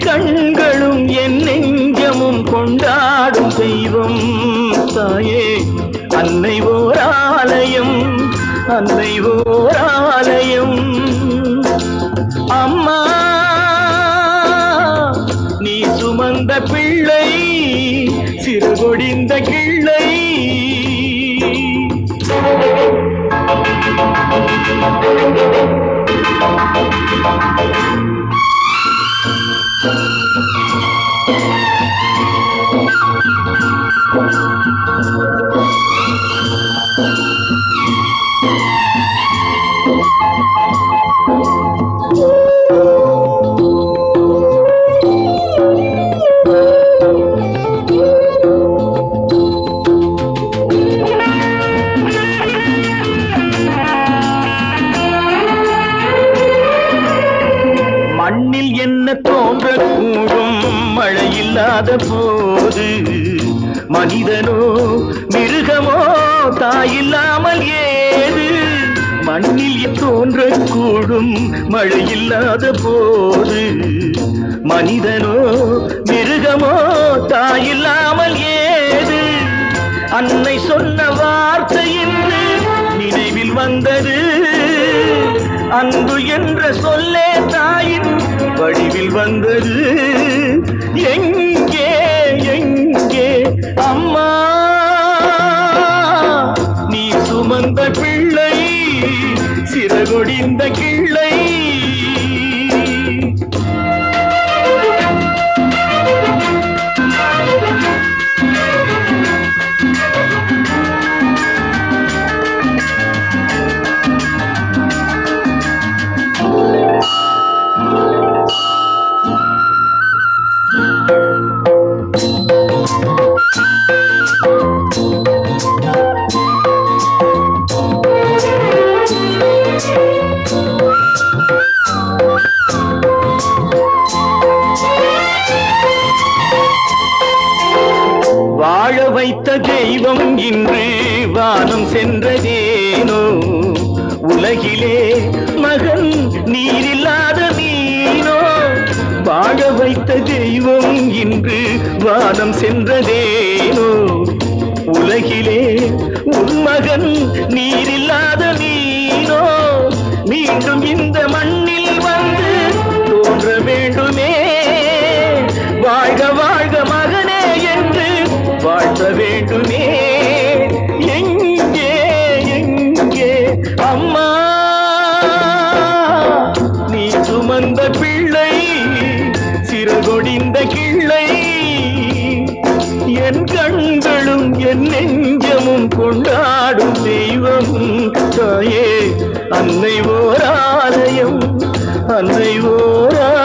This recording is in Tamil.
கண்களும் என் நெஞ்சமும் கொண்டாடும் தெய்வம் தாயே அன்னை ஓர் ஆலயம் அன்னை ஓர் ஆலயம் அம்மா நீ சுமந்த பிள்ளை சிறுகொடிந்த கிள்ளை மண்ணில் என்ன தோன்றக்கூடும் மழை இல்லாத போது மனிதனோ மிருகமோ தாயில்லாமல் ஏது மண்ணில் தோன்றக்கூடும் மழை இல்லாத போது மனிதனோ மிருகமோ தாயில்லாமல் ஏது அன்னை சொன்ன வார்த்தை என்று நினைவில் வந்தது அன்பு என்ற சொல்லே தாயின் வடிவில் வந்தது எங்கே எங்கே அம்மா நீ சுமந்த பிள்ளை சிறகொடிந்த கிள்ளை வாழ வைத்த தெய்வம் இன்று வானம் சென்றதேனோ உலகிலே மகன் நீரில்லாத மீனோ வாழ வைத்த தெய்வம் இன்று வானம் சென்றதேனோ உலகிலே உன் மகன் நீரில்லாத மீனோ மீண்டும் இந்த மண்ணில் வந்து தோன்ற வேண்டுமே வாழ்க வாழ்க மகனே என்று வாழ்த்த வேண்டுமே எங்கே எங்கே அம்மா நீ சுமந்த பிள்ளை சிறகொடிந்த கிள்ளை என் கண்களும் என் நெஞ்சமும் கொண்டாடும் தெய்வம் தாயே அன்னை ஓர் ஆலயம் அன்னை ஓர்